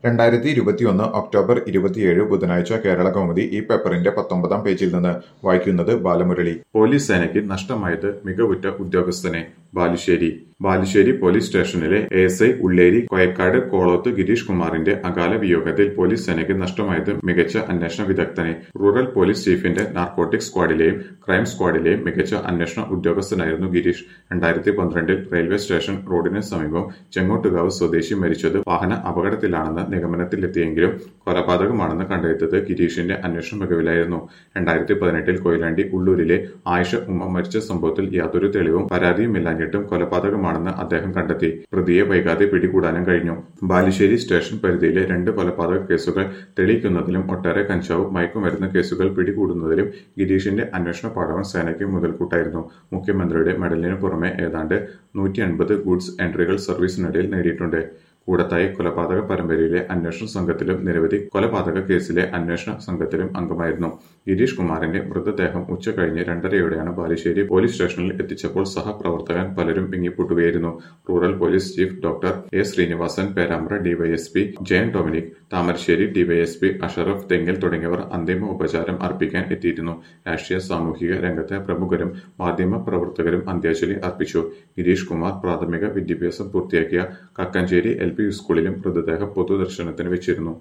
രണ്ടായിരത്തി ഇരുപത്തിയൊന്ന് ഒക്ടോബർ ഇരുപത്തിയേഴ് ബുധനാഴ്ച കേരള കൗമുദി ഈ പേപ്പറിന്റെ പത്തൊമ്പതാം പേജിൽ നിന്ന് വായിക്കുന്നത് ബാലമുരളി പോലീസ് സേനയ്ക്ക് നഷ്ടമായത് മികവുറ്റ ഉദ്യോഗസ്ഥനെ ബാലുശ്ശേരി ബാലുശ്ശേരി പോലീസ് സ്റ്റേഷനിലെ A S I Ulleri Koyakkad Kolothu Girish കുമാറിന്റെ അകാല വിയോഗത്തിൽ പോലീസ് സേനയ്ക്ക് നഷ്ടമായത് മികച്ച അന്വേഷണ വിദഗ്ധനെ റൂറൽ പോലീസ് ചീഫിന്റെ നാർക്കോട്ടിക് സ്ക്വാഡിലെയും ക്രൈം സ്ക്വാഡിലെയും മികച്ച അന്വേഷണ ഉദ്യോഗസ്ഥനായിരുന്നു ഗിരീഷ് രണ്ടായിരത്തി പന്ത്രണ്ടിൽ റെയിൽവേ സ്റ്റേഷൻ റോഡിന് സമീപം ചെങ്ങോട്ടുകാവ് സ്വദേശി മരിച്ചത് വാഹന അപകടത്തിലാണെന്ന് നിഗമനത്തിലെത്തിയെങ്കിലും കൊലപാതകമാണെന്ന് കണ്ടെത്തിയത് ഗിരീഷിന്റെ അന്വേഷണ മികവിലായിരുന്നു രണ്ടായിരത്തി പതിനെട്ടിൽ കൊയിലാണ്ടി ഉള്ളൂരിലെ ആയിഷ ഉമ്മ മരിച്ച സംഭവത്തിൽ യാതൊരു തെളിവും പരാതിയുമില്ലാഞ്ഞിട്ടും കൊലപാതകമാണെന്ന് അദ്ദേഹം കണ്ടെത്തി പ്രതിയെ വൈകാതെ പിടികൂടാനും കഴിഞ്ഞു ബാലുശ്ശേരി സ്റ്റേഷൻ പരിധിയിലെ രണ്ട് കൊലപാതക കേസുകൾ തെളിയിക്കുന്നതിലും ഒട്ടേറെ കഞ്ചാവ് മയക്കുമരുന്ന് കേസുകൾ പിടികൂടുന്നതിലും ഗിരീഷിന്റെ അന്വേഷണ പാഠവം സേനയ്ക്ക് മുതൽക്കൂട്ടായിരുന്നു മുഖ്യമന്ത്രിയുടെ മെഡലിന് പുറമെ ഏതാണ്ട് നൂറ്റി അൻപത് ഗുഡ്സ് എൻട്രികൾ സർവീസിനിടയിൽ നേടിയിട്ടുണ്ട് കൂടത്തായി കൊലപാതക പരമ്പരയിലെ അന്വേഷണ സംഘത്തിലും നിരവധി കൊലപാതക കേസിലെ അന്വേഷണ സംഘത്തിലും അംഗമായിരുന്നു ഗിരീഷ് കുമാറിന്റെ മൃതദേഹം ഉച്ചകഴിഞ്ഞ് രണ്ടരയോടെയാണ് ബാലുശ്ശേരി പോലീസ് സ്റ്റേഷനിൽ എത്തിച്ചപ്പോൾ സഹപ്രവർത്തകൻ പലരും വിങ്ങിപ്പൊട്ടുകയായിരുന്നു rural police chief doctor A Srinivasan Perambra DYSP Jayan Dominic Thamarassery DYSP Ashraf തെങ്ങിൽ തുടങ്ങിയവർ അന്തിമ ഉപചാരം അർപ്പിക്കാൻ എത്തിയിരുന്നു രാഷ്ട്രീയ സാമൂഹിക രംഗത്തെ പ്രമുഖരും മാധ്യമ പ്രവർത്തകരും അന്ത്യാഞ്ജലി അർപ്പിച്ചു ഗിരീഷ് കുമാർ പ്രാഥമിക വിദ്യാഭ്യാസം പൂർത്തിയാക്കിയ കക്കഞ്ചേരി എൽ പി സ്കൂളിലും മൃതദേഹം പൊതുദർശനത്തിന് വെച്ചിരുന്നു